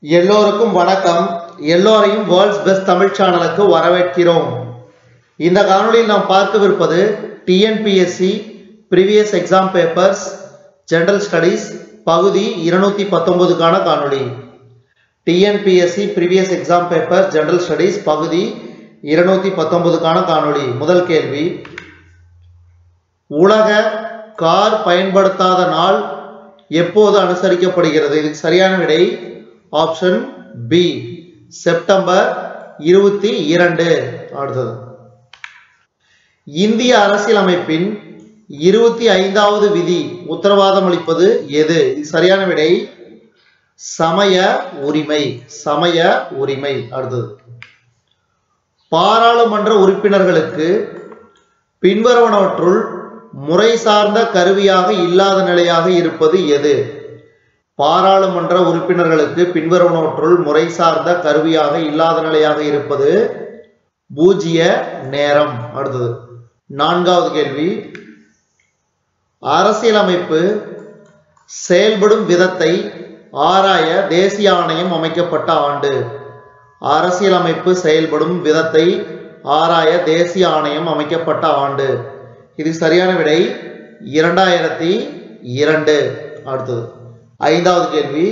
எல்லோருக்கும் வணக்கம் எல்லோரையும் வேர்ல்ட்ஸ் பெஸ்ட் தமிழ் சேனலுக்கு வரவேற்கிறோம் இந்த காணொளியில் நாம் பார்க்கவிருப்பது TNPSC previous exam papers general studies பகுதி இருநூத்தி பத்தொன்பதுக்கான காணொளி TNPSC previous exam paper general studies பகுதி இருநூத்தி பத்தொன்பதுக்கான காணொளி முதல் கேள்வி உலக கார் பயன்படுத்தாத நாள் எப்போது அனுசரிக்கப்படுகிறது இதுக்கு சரியான விடை ஆப்ஷன் பி செப்டம்பர் இருபத்தி இரண்டு அடுத்தது இந்திய அரசியலமைப்பின் இருபத்தி ஐந்தாவது விதி உத்தரவாதம் அளிப்பது எது இது சரியான விடை சமய உரிமை சமய உரிமை அடுத்தது பாராளுமன்ற உறுப்பினர்களுக்கு பின்வருவனவற்றுள் முறை சார்ந்த கருவியாக இல்லாத நிலையாக இருப்பது எது பாராளுமன்ற உறுப்பினர்களுக்கு பின்வருவனவற்றுள் முறை சார்ந்த கருவியாக இல்லாத நிலையாக இருப்பது பூஜ்ய நேரம் அடுத்தது நான்காவது கேள்வி அரசியலமைப்பு செயல்படும் விதத்தை ஆராய தேசிய ஆணையம் அமைக்கப்பட்ட ஆண்டு அரசியலமைப்பு செயல்படும் விதத்தை ஆராய தேசிய ஆணையம் அமைக்கப்பட்ட ஆண்டு இது சரியான விடை இரண்டாயிரத்தி இரண்டு அடுத்தது ஐந்தாவது கேள்வி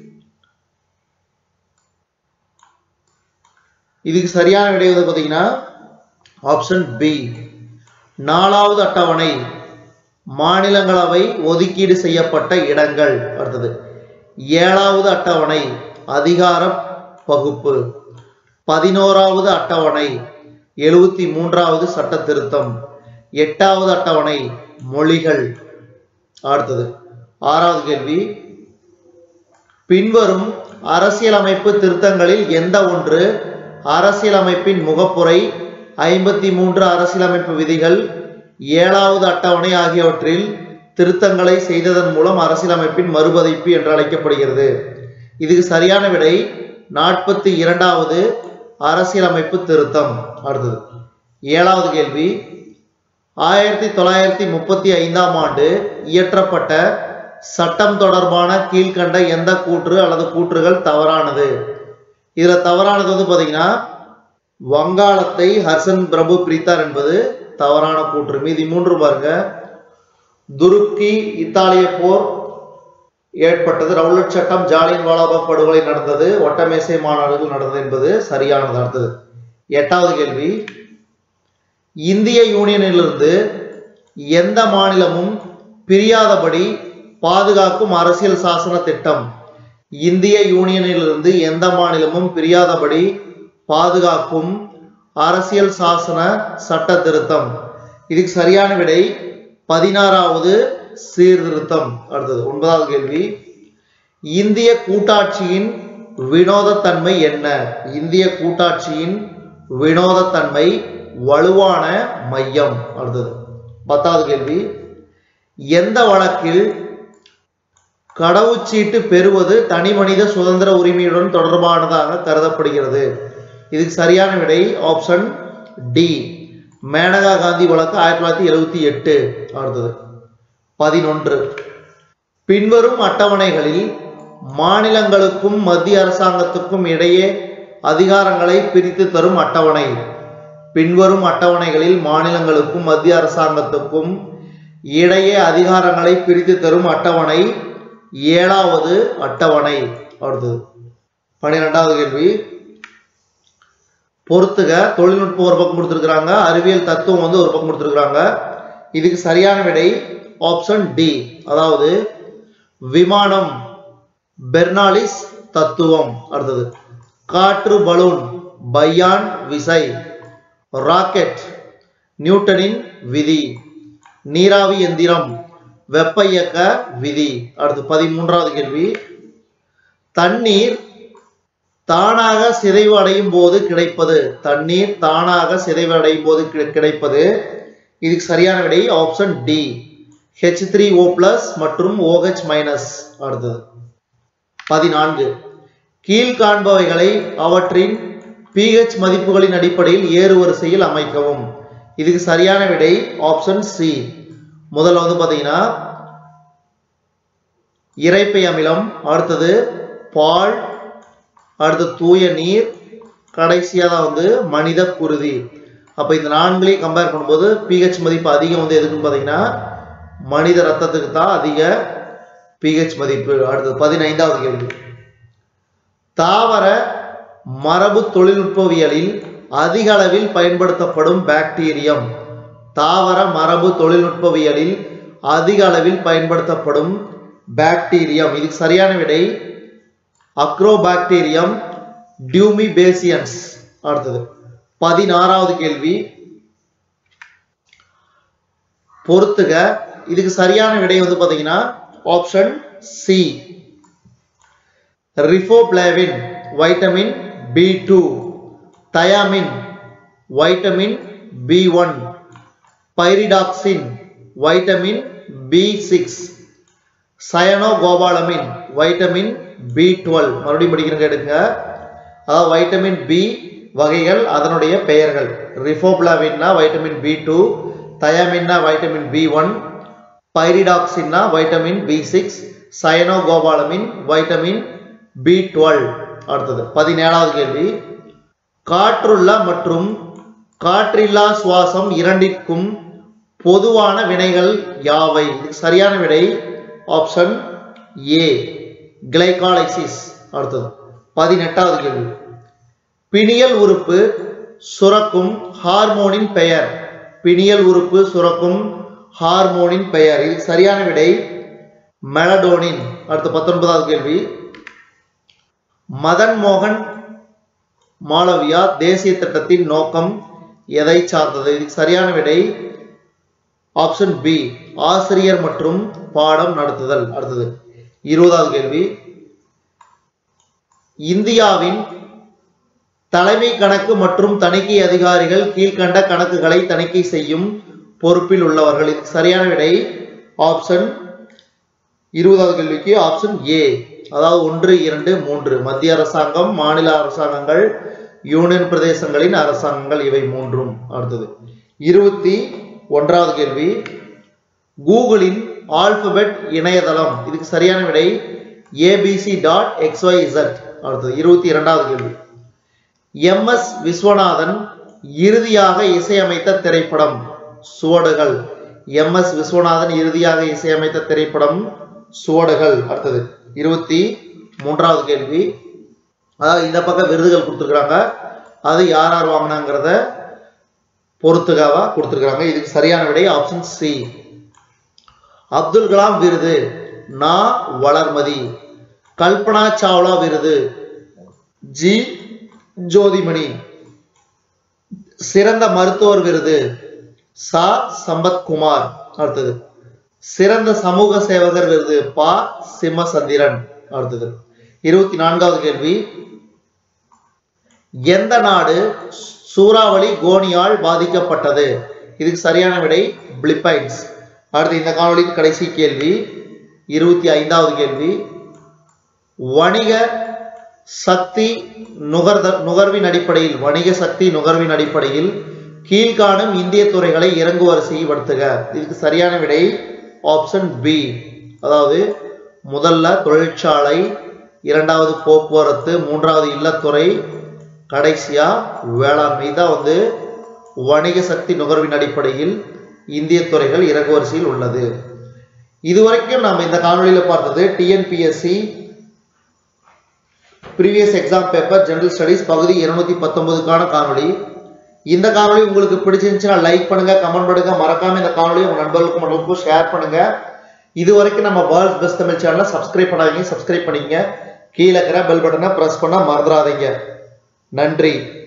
இதுக்கு சரியான விடை வந்து பார்த்தீங்கன்னா ஆப்ஷன் பி நாலாவது அட்டவணை மாநிலங்களவை ஒதுக்கீடு செய்யப்பட்ட இடங்கள் அடுத்தது ஏழாவது அட்டவணை அதிகார பகுப்பு பதினோராவது அட்டவணை எழுபத்தி மூன்றாவது சட்ட திருத்தம் எட்டாவது அட்டவணை மொழிகள் அடுத்தது ஆறாவது கேள்வி பின்வரும் அரசியலமைப்பு திருத்தங்களில் எந்த ஒன்று அரசியலமைப்பின் முகப்புரை ஐம்பத்தி மூன்று அரசியலமைப்பு விதிகள் ஏழாவது அட்டவணை ஆகியவற்றில் திருத்தங்களை செய்ததன் மூலம் அரசியலமைப்பின் மறுபதிப்பு என்று அழைக்கப்படுகிறது இதுக்கு சரியான விடை நாற்பத்தி இரண்டாவது அரசியலமைப்பு திருத்தம் அடுத்தது ஏழாவது கேள்வி ஆயிரத்தி தொள்ளாயிரத்தி முப்பத்தி ஐந்தாம் ஆண்டு இயற்றப்பட்ட சட்டம் தொடர்பான கீழ்கண்ட எந்த கூற்று அல்லது கூற்றுகள் தவறானது இதுல தவறானது வந்து பாத்தீங்கன்னா வங்காளத்தை ஹர்சன் பிரபு பிரித்தார் என்பது தவறான கூற்று மீதி மூன்று பாருங்க துருக்கி இத்தாலிய போர் ஏற்பட்டது ரவுலட் சட்டம் ஜாலியன் வாலாபாக் படுகொலை நடந்தது ஒட்டமேசை மாநாடுகள் நடந்தது என்பது சரியானது அடுத்தது எட்டாவது கேள்வி இந்திய யூனியனிலிருந்து எந்த மாநிலமும் பிரியாதபடி பாதுகாக்கும் அரசியல் சாசன திட்டம் இந்திய யூனியனிலிருந்து எந்த மாநிலமும் பிரியாதபடி பாதுகாக்கும் அரசியல் சாசன சட்ட திருத்தம் இதுக்கு சரியான விடை பதினாறாவது சீர்திருத்தம் அடுத்தது ஒன்பதாவது கேள்வி இந்திய கூட்டாட்சியின் வினோதத்தன்மை என்ன இந்திய கூட்டாட்சியின் வினோதத்தன்மை வலுவான மையம் அடுத்தது பத்தாவது கேள்வி எந்த வழக்கில் கடவுச்சீட்டு பெறுவது தனி மனித சுதந்திர உரிமையுடன் தொடர்பானதாக கருதப்படுகிறது இதுக்கு சரியான விடை ஆப்ஷன் டி மேனகா காந்தி வழக்கு ஆயிரத்தி தொள்ளாயிரத்தி எழுபத்தி எட்டு அடுத்தது பதினொன்று பின்வரும் அட்டவணைகளில் மாநிலங்களுக்கும் மத்திய அரசாங்கத்துக்கும் இடையே அதிகாரங்களை பிரித்து தரும் அட்டவணை பின்வரும் அட்டவணைகளில் மாநிலங்களுக்கும் மத்திய அரசாங்கத்துக்கும் இடையே அதிகாரங்களை பிரித்து தரும் அட்டவணை ஏழாவது அட்டவணை அடுத்தது பன்னிரெண்டாவது கேள்வி பொறுத்துக தொழில்நுட்பம் ஒரு பக்கம் கொடுத்துருக்காங்க அறிவியல் தத்துவம் வந்து ஒரு பக்கம் கொடுத்துருக்காங்க இதுக்கு சரியான விடை ஆப்ஷன் டி அதாவது விமானம் பெர்னாலிஸ் தத்துவம் அடுத்தது காற்று பலூன் பையான் விசை ராக்கெட் நியூட்டனின் விதி நீராவி எந்திரம் வெப்ப இயக்க விதி அடுத்து பதிமூன்றாவது கேள்வி தண்ணீர் தானாக சிதைவு அடையும் போது கிடைப்பது தண்ணீர் தானாக சிதைவு அடையும் போது கிடைப்பது இதுக்கு சரியான விடை option D H three O plus மற்றும் ஓஹெச் மைனஸ் அடுத்தது பதினான்கு கீழ்காண்பவைகளை அவற்றின் பிஹெச் மதிப்புகளின் அடிப்படையில் ஏறு வரிசையில் அமைக்கவும் இதுக்கு சரியான விடை ஆப்ஷன் சி முதல்ல வந்து பாத்தீங்கன்னா இரைப்பை அமிலம் அடுத்தது பால் அடுத்து தூய நீர் கடைசியா தான் வந்து மனித குருதி அப்ப இந்த நான்களையும் கம்பேர் பண்ணும்போது பிஹெச் மதிப்பு அதிகம் வந்து எதுக்குன்னு பாத்தீங்கன்னா மனித ரத்தத்துக்கு தான் அதிக பிஹெச் மதிப்பு அடுத்தது பதினைந்தாவது கேள்வி தாவர மரபு தொழில்நுட்பவியலில் அதிக அளவில் பயன்படுத்தப்படும் பாக்டீரியம் தாவர மரபு தொழில்நுட்பவியலில் அதிக அளவில் பயன்படுத்தப்படும் பாக்டீரியம் இதுக்கு சரியான விடை அக்ரோபாக்டீரியம் டியூமிபேசியன்ஸ் அடுத்தது பதினாறாவது கேள்வி பொறுத்துக இதுக்கு சரியான விடை வந்து பாத்தீங்கன்னா option C riboflavin vitamin B two thiamine vitamin B one pyridoxine vitamin B six cyanocobalamin vitamin B twelve மறுபடியும் படிக்கிறங்க எடுங்க அதாவது வைட்டமின் பி வகைகள் அதனுடைய பெயர்கள் ரிஃபோப்ளாவின்னா வைட்டமின் பி டூ தயாமின்னா வைட்டமின் பி ஒன் பைரிடாக்சின்னா vitamin B six cyanocobalamin vitamin B twelve அடுத்தது பதினேழாவது கேள்வி காற்றுள்ள மற்றும் காற்றில்லா சுவாசம் இரண்டிற்கும் பொதுவான வினைகள் யாவை இதுக்கு சரியான விடை ஆப்ஷன் ஏ கிளைகாலைசிஸ் அடுத்தது பதினெட்டாவது கேள்வி பிணியல் உறுப்பு சுரக்கும் ஹார்மோனின் பெயர் பிணியல் உறுப்பு சுரக்கும் ஹார்மோனின் பெயர் இதுக்கு சரியான விடை மெலடோனின் அடுத்து பத்தொன்பதாவது கேள்வி மதன் மோகன் மாளவியா தேசிய திட்டத்தின் நோக்கம் எதை சார்ந்தது இதுக்கு சரியான விடை ஆப்ஷன் பி ஆசிரியர் மற்றும் பாடம் நடத்துதல் அடுத்தது இருபதாவது கேள்வி இந்தியாவின் தலைமை கணக்கு மற்றும் தணிக்கை அதிகாரிகள் கீழ்கண்ட கணக்குகளை தணிக்கை செய்யும் பொறுப்பில் உள்ளவர்கள் இதுக்கு சரியான விடை ஆப்ஷன் இருபதாவது கேள்விக்கு ஆப்ஷன் ஏ அதாவது ஒன்று இரண்டு மூன்று மத்திய அரசாங்கம் மாநில அரசாங்கங்கள் யூனியன் பிரதேசங்களின் அரசாங்கங்கள் இவை மூன்றும் அடுத்தது இருபத்தி ஒன்றாவது கேள்வி கூகுளின் ஆல்பபெட் இணையதளம் இதுக்கு சரியான விடை ஏபிசி டாட் எக்ஸ்ஒய் இசட் அடுத்தது இருபத்தி இரண்டாவது கேள்வி எம் எஸ் விஸ்வநாதன் இறுதியாக இசையமைத்த திரைப்படம் சுவடுகள் எம் எஸ் விஸ்வநாதன் இறுதியாக இசையமைத்த திரைப்படம் சுவடுகள் அடுத்தது இருபத்தி மூன்றாவது கேள்வி அதாவது இந்த பக்கம் விருதுகள் கொடுத்துருக்குறாங்க அது யார் யார் வாங்கினாங்கிறத பொறுத்துக்காவா கொடுத்துருக்காங்க இதுக்கு சரியான விடை ஆப்ஷன் சி அப்துல் கலாம் விருது நா வளர்மதி கல்பனா சாவ்லா விருது ஜி ஜோதிமணி சிறந்த மருத்துவர் விருது சா சம்பத்குமார் அடுத்தது சிறந்த சமூக சேவகர் விருது பா சிம்மசந்திரன் அடுத்தது இருபத்தி நான்காவது கேள்வி எந்த நாடு சூறாவளி கோனியால் பாதிக்கப்பட்டது இதுக்கு சரியான விடை பிலிப்பைன்ஸ் அடுத்து இந்த காணொளியின் கடைசி கேள்வி இருபத்தி ஐந்தாவது கேள்வி வணிக சக்தி நுகர்த நுகர்வின் அடிப்படையில் வணிக சக்தி நுகர்வின் அடிப்படையில் கீழ்காணும் இந்திய துறைகளை இறங்கு வரிசைப்படுத்துக இதுக்கு சரியான விடை ஆப்ஷன் பி அதாவது முதல்ல தொழிற்சாலை இரண்டாவது போக்குவரத்து மூன்றாவது இல்லத்துறை கடைசியா வேளாண்மை தான் வந்து வணிக சக்தி நுகர்வின் அடிப்படையில் இந்திய துறைகள் இறங்கு வரிசையில் உள்ளது இதுவரைக்கும் நம்ம இந்த காணொளியில பார்த்தது TNPSC previous exam paper general studies பகுதி இருநூத்தி பத்தொன்பதுக்கான காணொளி இந்த காணொளி உங்களுக்கு பிடிச்சிருந்துச்சுன்னா லைக் பண்ணுங்க கமெண்ட் பண்ணுங்க மறக்காம இந்த காணொளி உங்க நண்பர்களுக்கும் மற்றவங்களுக்கும் ஷேர் பண்ணுங்க இது வரைக்கும் நம்ம வேர்ல்ட் பெஸ்ட் தமிழ் சேனலை சப்ஸ்கிரைப் பண்ணாதீங்க சப்ஸ்கிரைப் பண்ணிக்கங்க கீழே இருக்கிற பெல் பட்டனை பிரஸ் பண்ண மறந்துடாதீங்க நன்றி